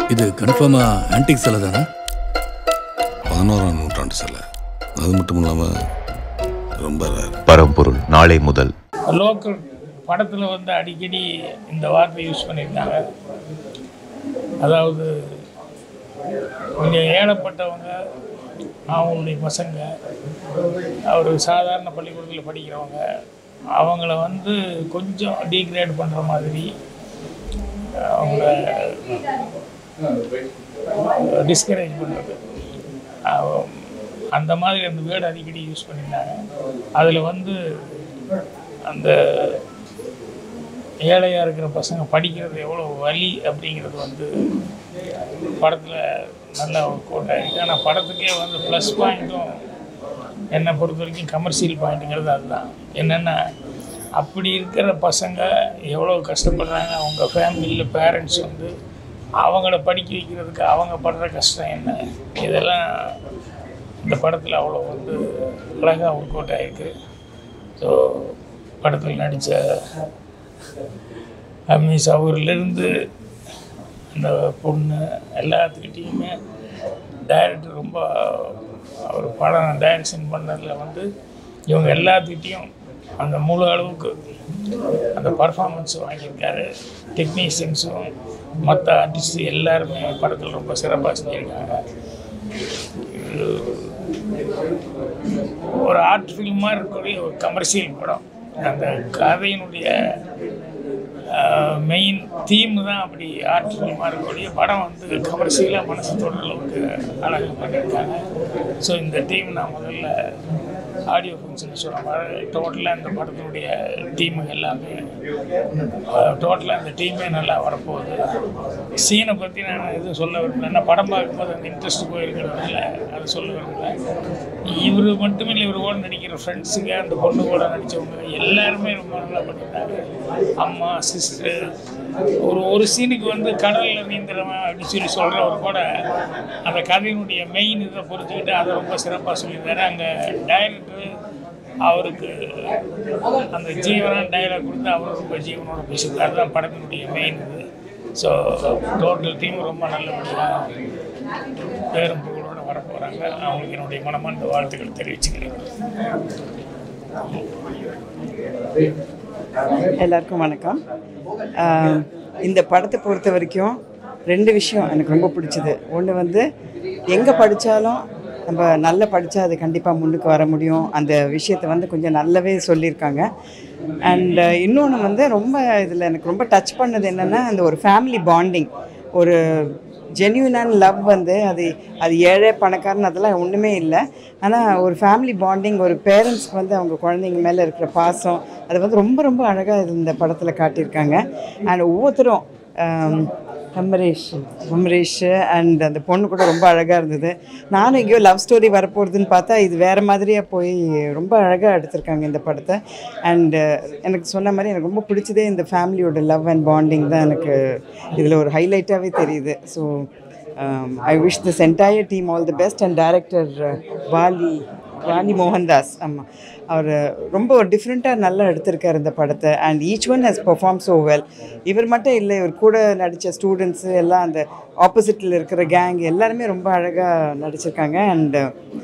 இது கன்ஃபார்மா ஆன்டிக் சிலை தானே பதினோராம் நூற்றாண்டு சிலை அது மட்டும் இல்லாமல் ரொம்ப rare. பரம்பொருள் நாளை முதல் லோக்கல் படத்தில் வந்து அடிக்கடி இந்த வார்த்தை யூஸ் பண்ணியிருக்காங்க அதாவது கொஞ்சம் ஏழப்பட்டவங்க அவங்களுடைய பசங்க ஒரு சாதாரண பள்ளிக்கூடத்தில் படிக்கிறவங்க அவங்கள வந்து கொஞ்சம் டீக்ரேட் பண்ணுற மாதிரி அவங்கள டிஸ்கரேஜ் பண்ணுறது அந்த மாதிரி அந்த வேர்டு அடிக்கடி யூஸ் பண்ணியிருந்தாங்க அதில் வந்து அந்த ஏழையாக இருக்கிற பசங்க படிக்கிறது எவ்வளோ வலி அப்படிங்கிறது வந்து படத்தில் நல்லா கோட் ஆகிருக்கு ஆனால் படத்துக்கே வந்து ப்ளஸ் பாயிண்ட்டும் என்னை பொறுத்த வரைக்கும் கமர்ஷியல் பாயிண்ட்டுங்கிறது அதுதான் என்னென்னா அப்படி இருக்கிற பசங்க எவ்வளோ கஷ்டப்படுறாங்க அவங்க ஃபேமிலியில் பேரண்ட்ஸ் வந்து அவங்கள படிக்க வைக்கிறதுக்கு அவங்க படுற கஷ்டம் என்ன இதெல்லாம் இந்த படத்தில் அவ்வளோ வந்து அழகாக ஒர்க் அவுட் ஆகிருக்கு ஸோ படத்தில் நடித்த அமீஸ் அவர்லேருந்து அந்த பொண்ணு எல்லாத்துக்கிட்டேயுமே டைரக்டர் ரொம்ப அவர் படம் டைரக்ஷன் பண்ணதில் வந்து இவங்க எல்லாத்துக்கிட்டேயும் அந்த முழு அளவுக்கு அந்த பர்ஃபார்மன்ஸ் வாங்கியிருக்காரு டெக்னீஷியன்ஸும் மற்ற ஆர்டிஸ்ட் எல்லாருமே படத்தில் ரொம்ப சிறப்பாக செஞ்சுருக்காங்க ஒரு ஆர்ட் ஃபில்மாக இருக்கக்கூடிய ஒரு கமர்ஷியல் படம் அந்த கதையினுடைய மெயின் தீம் தான் அப்படி ஆர்ட் ஃபில்மாக இருக்கக்கூடிய படம் வந்து கமர்ஷியலாக மனசு தொடுற அளவுக்கு அழகாக பண்ணியிருக்காங்க ஸோ இந்த டீம் நான் முதல்ல ஆடியோ ஃபங்க்ஷன் சொன்ன மாதிரி டோட்டலாக இந்த படத்தினுடைய டீமு எல்லாமே டோட்டலாக இந்த டீமே நல்லா வரப்போகுது சீனை பற்றி நான் எதுவும் சொல்ல விரும்பல ஏன்னா படம் பார்க்கும்போது அந்த இன்ட்ரெஸ்ட் போயிருக்கிறதுனால அதை சொல்ல விரும்பல இவர் மட்டும் இல்லை இவர் கூட நடிக்கிற ஃப்ரெண்ட்ஸுங்க அந்த பொண்ணு கூட நடித்தவங்க எல்லாருமே ரொம்ப நல்லா பண்ணியிருந்தாங்க அம்மா சிஸ்டர் ஒரு ஒரு சீனுக்கு வந்து கடலில் நீந்துறவன் அப்படின்னு சொல்லி சொல்கிறவர் கூட அந்த கதையினுடைய மெயின் இதை புரிஞ்சுக்கிட்டு அதை ரொம்ப சிறப்பாக சொல்லியிருந்தாரு அங்கே டைரக்டர் அவருக்கு அந்த ஜீவனான டைலாக் கொடுத்து அவர் ரொம்ப ஜீவனோட பேசுது அதுதான் படத்தினுடைய மெயின் இது ஸோ டோட்டல் டீம் ரொம்ப நல்லபடியாக பேரும் புகழோட வர போகிறாங்க அவங்களுக்கு என்னுடைய மனமார்ந்த வாழ்த்துக்கள் தெரிவிச்சுக்கிறேன் எல்லாருக்கும் வணக்கம் ஆஹ் இந்த படத்தை பொறுத்த வரைக்கும் ரெண்டு விஷயம் எனக்கு ரொம்ப பிடிச்சது ஒன்று வந்து எங்கே படித்தாலும் நம்ம நல்லா படித்தா அது கண்டிப்பாக முன்னுக்கு வர முடியும் அந்த விஷயத்தை வந்து கொஞ்சம் நல்லாவே சொல்லியிருக்காங்க அண்ட் இன்னொன்று வந்து ரொம்ப இதில் எனக்கு ரொம்ப டச் பண்ணது என்னென்னா அந்த ஒரு ஃபேமிலி பாண்டிங் ஒரு ஜென்யூனான லவ் வந்து அது அது ஏழை பணக்காரன் அதெல்லாம் ஒன்றுமே இல்லை ஆனால் ஒரு ஃபேமிலி பாண்டிங் ஒரு பேரண்ட்ஸ்க்கு வந்து அவங்க குழந்தைங்க மேலே இருக்கிற பாசம் அது வந்து ரொம்ப ரொம்ப அழகாக இந்த படத்தில் காட்டியிருக்காங்க அண்ட் ஒவ்வொருத்தரும் ஆம், அமரேஷ் அமரேஷ் அண்ட் அந்த பொண்ணு கூட ரொம்ப அழகாக இருந்தது நானும் எங்கேயோ லவ் ஸ்டோரி வரப்போகுதுன்னு பார்த்தா இது வேறு மாதிரியாக போய் ரொம்ப அழகாக எடுத்திருக்காங்க இந்த படத்தை அண்டு எனக்கு சொன்ன மாதிரி எனக்கு ரொம்ப பிடிச்சதே இந்த ஃபேமிலியோட லவ் அண்ட் பாண்டிங் தான் எனக்கு இதில் ஒரு ஹைலைட்டாகவே தெரியுது so I wish this entire team all the best and director Vaali Vaali Mohandas ஆமாம் அவர் ரொம்ப ஒரு டிஃப்ரெண்ட்டாக நல்லா எடுத்திருக்காரு இந்த படத்தை and each one has perform so well இவர் மட்டும் இல்லை இவர் கூட நடித்த ஸ்டூடெண்ட்ஸு எல்லாம் அந்த ஆப்போசிட்டில் இருக்கிற கேங் எல்லாருமே ரொம்ப அழகாக நடிச்சிருக்காங்க அண்ட்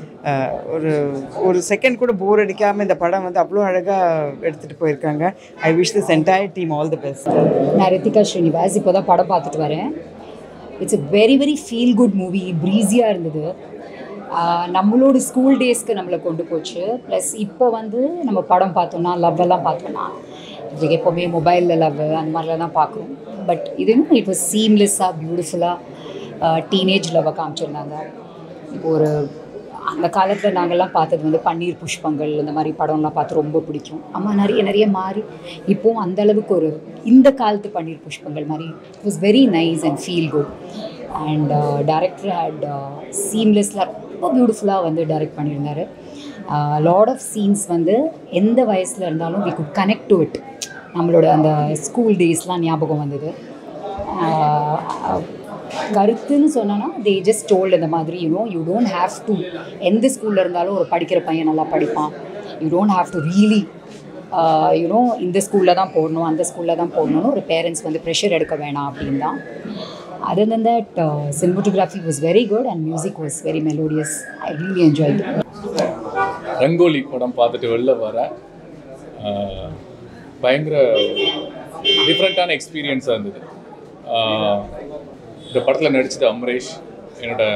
ஒரு ஒரு செகண்ட் கூட போர் அடிக்காமல் இந்த படம் வந்து அவ்வளோ அழகாக எடுத்துகிட்டு போயிருக்காங்க I wish this entire team all the best நான் ரித்திகா ஸ்ரீனிவாஸ் இப்போ தான் படம் பார்த்துட்டு வரேன் it's a very very feel good movie ப்ரீஸியாக இருந்தது ஆஹ் நம்மளோட ஸ்கூல் டேஸ்க்கு நம்மளை கொண்டு போச்சு ப்ளஸ் இப்போ வந்து நம்ம படம் பார்த்தோம்னா லவ் எல்லாம் பார்த்தோம்னா இதுக்கு எப்போவுமே மொபைலில் லவ் அந்த மாதிரிலாம் தான் பார்க்குறோம் பட் இது இட் வாஸ் சீம்லெஸ்ஸாக பியூட்டிஃபுல்லாக டீனேஜ் லவ்வை காமிச்சிருந்தாங்க இப்போ ஒரு அந்த காலத்தில் நாங்கள்லாம் பார்த்தது வந்து பன்னீர் புஷ்பங்கள் இந்த மாதிரி படம்லாம் பார்த்து ரொம்ப பிடிக்கும் அம்மா நிறைய நிறைய மாறி இப்போவும் அந்த அளவுக்கு ஒரு இந்த காலத்து பன்னீர் புஷ்பங்கள் மாதிரி it was very nice and feel good and director had சீம்லெஸ்லாம் ரொம்ப பியூட்டிஃபுல்லாக வந்து டைரக்ட் பண்ணியிருந்தாரு லாட் ஆஃப் சீன்ஸ் வந்து எந்த வயசில் இருந்தாலும் we good connect to it நம்மளோட அந்த ஸ்கூல் டேஸ்லாம் ஞாபகம் வந்தது ஆஹ் கருத்துன்னு சொன்னோன்னா தே ஜஸ்ட் டோல்டு இந்த மாதிரி you know you don't have to எந்த ஸ்கூலில் இருந்தாலும் ஒரு படிக்கிற பையன் நல்லா படிப்பான் you don't have to really you know இந்த ஸ்கூலில் தான் போடணும் அந்த ஸ்கூலில் தான் போடணும்னு ஒரு பேரண்ட்ஸ் வந்து ப்ரெஷர் எடுக்க வேணாம் அப்படின்னு தான் Other than that, uh, cinematography was very good and music was very melodious. I really enjoyed it. Rangoli படம் பார்த்துட்டு வெளில வரேன் ஆஹ் பயங்கர டிஃப்ரெண்ட்டான எக்ஸ்பீரியன்ஸாக இருந்தது ஆஹ் இந்த படத்தில் நடிச்சது அமரேஷ் என்னோட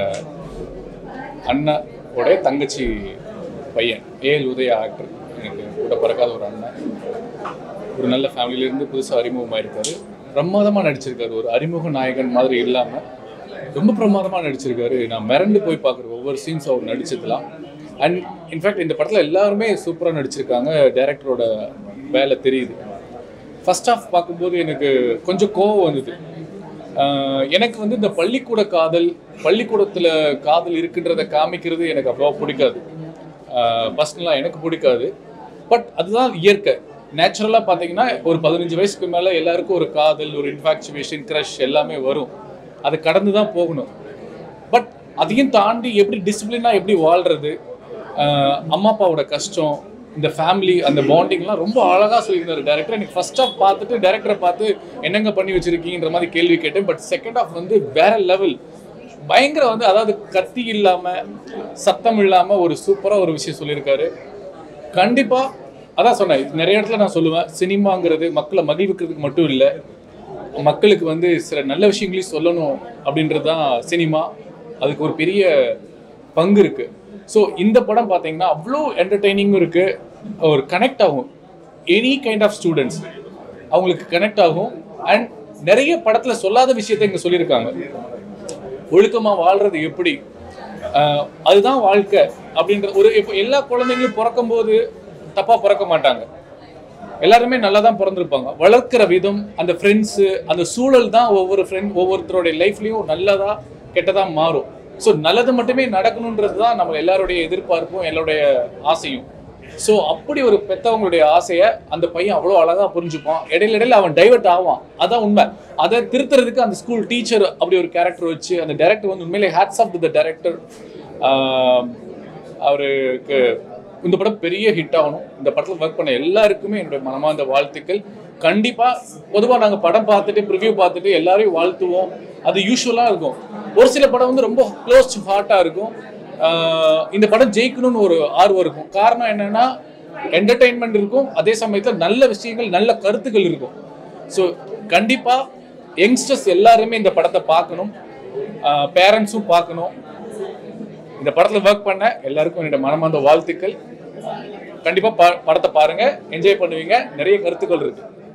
அண்ணனோட தங்கச்சி பையன் ஏஎல் உதயா ஆக்டர் எனக்கு கூட பிறக்காத ஒரு அண்ணன் ஒரு நல்ல ஃபேமிலியிலேருந்து புதுசாக அறிமுகமாயிருக்காரு பிரமாதமாக நடிச்சிருக்காரு ஒரு அறிமுக நாயகன் மாதிரி இல்லாமல் ரொம்ப பிரமாதமாக நடிச்சிருக்காரு நான் மிரண்டு போய் பார்க்குற ஒவ்வொரு சீன்ஸ் அவர் நடிச்சதுலாம் அண்ட் இன்ஃபேக்ட் இந்த படத்தில் எல்லாருமே சூப்பராக நடிச்சிருக்காங்க டைரக்டரோட வேலை தெரியுது ஃபர்ஸ்ட் ஆஃப் பார்க்கும்போது எனக்கு கொஞ்சம் கோவம் வந்தது ஆஹ் எனக்கு வந்து இந்த பள்ளிக்கூட காதல் பள்ளிக்கூடத்தில் காதல் இருக்குன்றதை காமிக்கிறது எனக்கு அவ்வளோ பிடிக்காது பர்சனலாக எனக்கு பிடிக்காது பட் அதுதான் இயற்கை நேச்சுரலாக பார்த்தீங்கன்னா ஒரு பதினஞ்சு வயசுக்கு மேலே எல்லாருக்கும் ஒரு காதல் ஒரு இன்ஃபாக்சுவேஷன் க்ரஷ் எல்லாமே வரும் அதை கடந்து தான் போகணும் பட் அதையும் தாண்டி எப்படி டிசிப்ளினாக எப்படி வாழ்றது ஆஹ் அம்மா அப்பாவோட கஷ்டம் இந்த ஃபேமிலி அந்த பாண்டிங்லாம் ரொம்ப அழகாக சொல்லியிருந்தாரு டேரக்டர் எனக்கு ஃபர்ஸ்ட் ஆஃப் பார்த்துட்டு டேரக்டரை பார்த்து என்னங்க பண்ணி வச்சிருக்கீங்கன்ற மாதிரி கேள்வி கேட்டேன் பட் செகண்ட் ஆஃப் வந்து வேற லெவல் பயங்கர வந்து அதாவது கத்தி இல்லாமல் சத்தம் இல்லாமல் ஒரு சூப்பராக ஒரு விஷயம் சொல்லியிருக்காரு கண்டிப்பாக அதான் சொன்னேன் இது நிறைய இடத்துல நான் சொல்லுவேன் சினிமாங்கிறது மக்களை மகிழ்விக்கிறதுக்கு மட்டும் இல்லை மக்களுக்கு வந்து சில நல்ல விஷயங்களையும் சொல்லணும் அப்படின்றது தான் சினிமா அதுக்கு ஒரு பெரிய பங்கு இருக்கு ஸோ இந்த படம் பார்த்தீங்கன்னா அவ்வளோ என்டர்டெய்னிங்கும் இருக்கு ஒரு கனெக்ட் ஆகும் எனி கைண்ட் ஆஃப் ஸ்டூடெண்ட்ஸ் அவங்களுக்கு கனெக்ட் ஆகும் அண்ட் நிறைய படத்தில் சொல்லாத விஷயத்தை இங்கே சொல்லியிருக்காங்க ஒழுக்கமா வாழ்றது எப்படி ஆஹ் அதுதான் வாழ்க்கை அப்படின்ற ஒரு இப்போ எல்லா குழந்தைங்களும் பிறக்கும் போது தப்பா பிறக்க மாட்டாங்க எல்லாருமே நல்லா தான் பிறந்திருப்பாங்க வளர்க்கிற விதம் அந்த ஃப்ரெண்ட்ஸு அந்த சூழல் தான் ஒவ்வொரு ஃப்ரெண்ட் ஒவ்வொருத்தருடைய லைஃப்லையும் நல்லதா கெட்டதா மாறும் ஸோ நல்லது மட்டுமே நடக்கணுன்றது தான் நம்ம எல்லாருடைய எதிர்பார்ப்பும் எல்லாருடைய ஆசையும் ஸோ அப்படி ஒரு பெத்தவங்களுடைய ஆசையை அந்த பையன் அவ்வளோ அழகா புரிஞ்சுப்பான் இடையில இடையில அவன் டைவர்ட் ஆவான் அதான் உண்மை அதை திருத்துறதுக்கு அந்த ஸ்கூல் டீச்சர் அப்படி ஒரு கேரக்டர் வச்சு அந்த டைரக்டர் வந்து உண்மையிலே hats off to the director அவருக்கு இந்த படம் பெரிய ஹிட் ஆகணும் இந்த படத்தில் ஒர்க் பண்ண எல்லாருக்குமே என்னுடைய மனமார்ந்த வாழ்த்துக்கள் கண்டிப்பாக பொதுவாக நாங்கள் படம் பார்த்துட்டு ப்ரிவ்யூ பார்த்துட்டு எல்லாரையும் வாழ்த்துவோம் அது யூஸ்வலாக இருக்கும் ஒரு சில படம் வந்து ரொம்ப க்ளோஸ் ஹார்ட்டாக இருக்கும் ஆஹ் இந்த படம் ஜெயிக்கணும்னு ஒரு ஆர்வம் இருக்கும் காரணம் என்னன்னா என்டர்டெயின்மெண்ட் இருக்கும் அதே சமயத்தில் நல்ல விஷயங்கள் நல்ல கருத்துக்கள் இருக்கும் ஸோ கண்டிப்பாக யங்ஸ்டர்ஸ் எல்லாருமே இந்த படத்தை பார்க்கணும் பேரண்ட்ஸும் பார்க்கணும் இந்த படத்தில் ஒர்க் பண்ண எல்லாருக்கும் என்னோட மனமார்ந்த வாழ்த்துக்கள் கண்டிப்பாக படத்தை பாருங்க என்ஜாய் பண்ணுவீங்க நிறைய கருத்துக்கள் இருக்கு